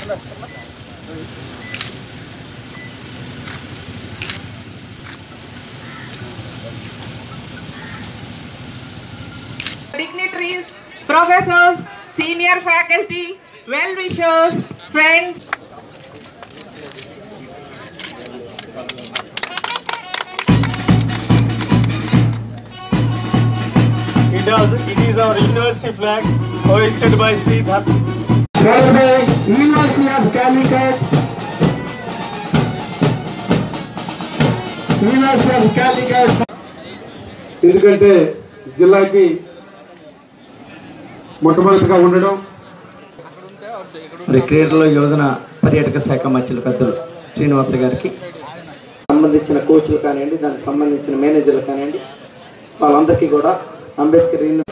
dignitaries, professors, senior faculty, well-wishers, friends, It is, it is our university flag hoisted by Sri Dhar. followed by University of Calicut, University of Calicut. ఎందుకంటే జిల్లాకి మొట్టమొదటిగా ఉండడం మరి క్రీడల యోజన పర్యాటక శాఖ మధ్యల పెద్దలు శ్రీనివాస గారికి సంబంధించిన కోచ్లు కానివ్వండి దానికి సంబంధించిన మేనేజర్లు కానివ్వండి వాళ్ళందరికీ కూడా అంబేద్కర్ యూని-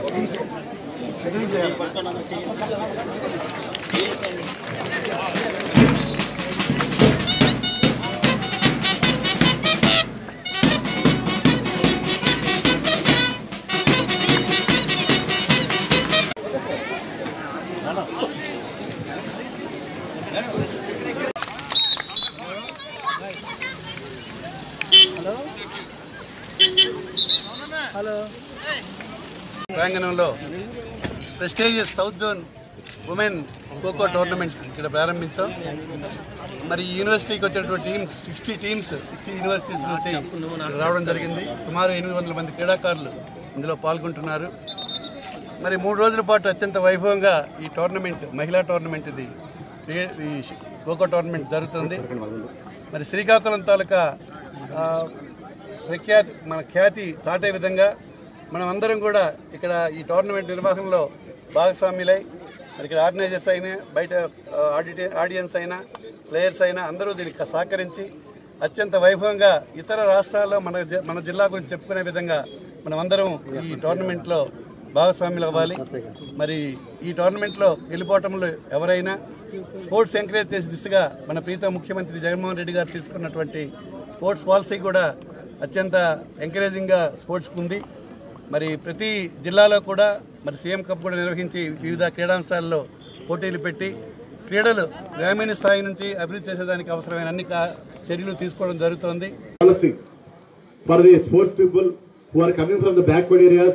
ప్రాంగణంలో prestigious south zone women kho kho tournament ఇక్కడ ప్రారంభించాం మరి ఈ యూనివర్సిటీకి వచ్చినటువంటి teams sixty teams sixty universities నుంచి ఇక్కడ రావడం జరిగింది సుమారు ఎనిమిది వందల మంది క్రీడాకారులు ఇందులో పాల్గొంటున్నారు మరి మూడు రోజుల పాటు అత్యంత వైభవంగా ఈ టోర్నమెంట్ మహిళా టోర్నమెంట్ ఇది క్రికెట్ ఈ ఖోఖో టోర్నమెంట్ జరుగుతుంది మరి శ్రీకాకుళం తాలూకా ఆ, ప్రఖ్యాతి మన ఖ్యాతి చాటే విధంగా మనం అందరం కూడా ఇక్కడ ఈ టోర్నమెంట్ నిర్వహణలో భాగస్వామ్యులై మరి ఇక్కడ ఆర్గనైజర్స్ అయినా బయట ఆడిటే ఆడియన్స్ అయినా ప్లేయర్స్ అయినా అందరూ దీనికి సహకరించి అత్యంత వైభవంగా ఇతర రాష్ట్రాల్లో మన జి- మన జిల్లా గురించి చెప్పుకునే విధంగా మనం అందరం ఈ టోర్నమెంట్లో భాగస్వాములు అవ్వాలి మరి ఈ టోర్నమెంట్లో గెలుపోవటంలో ఎవరైనా స్పోర్ట్స్ ఎంకరేజ్ చేసే దిశగా మన ప్రీత ముఖ్యమంత్రి జగన్మోహన్ రెడ్డి గారు తీసుకున్నటువంటి స్పోర్ట్స్ పాలసీ కూడా అత్యంత ఎంకరేజింగ్గా స్పోర్ట్స్కి ఉంది మరి ప్రతి జిల్లాలో కూడా మరి సీఎం కప్ కూడా నిర్వహించి వివిధ క్రీడాంశాల్లో పోటీలు పెట్టి క్రీడలు గ్రామీణ స్థాయి నుంచి అభివృద్ధి చేసేదానికి అవసరమైన అన్ని కా- చర్యలు తీసుకోవడం జరుగుతోంది policy for the sports people who are coming from the backward areas.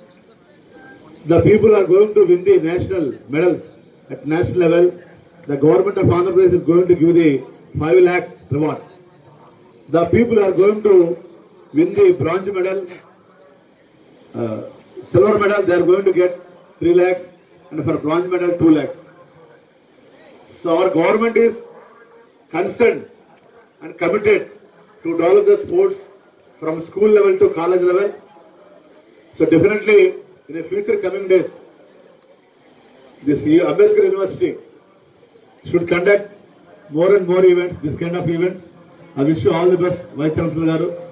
The people are going to win the national medals at national level. The government of Andhra Pradesh is going to give the 5 lakhs reward. The people are going to win the bronze medal, uh, silver medal, they are going to get 3 lakhs, and for bronze medal, 2 lakhs. So our government is concerned and committed to develop the sports from school level to college level. So definitely in the future coming days, this U- Ambedkar University should conduct more and more events, this kind of events. I wish you all the best, Vice Chancellor Garu.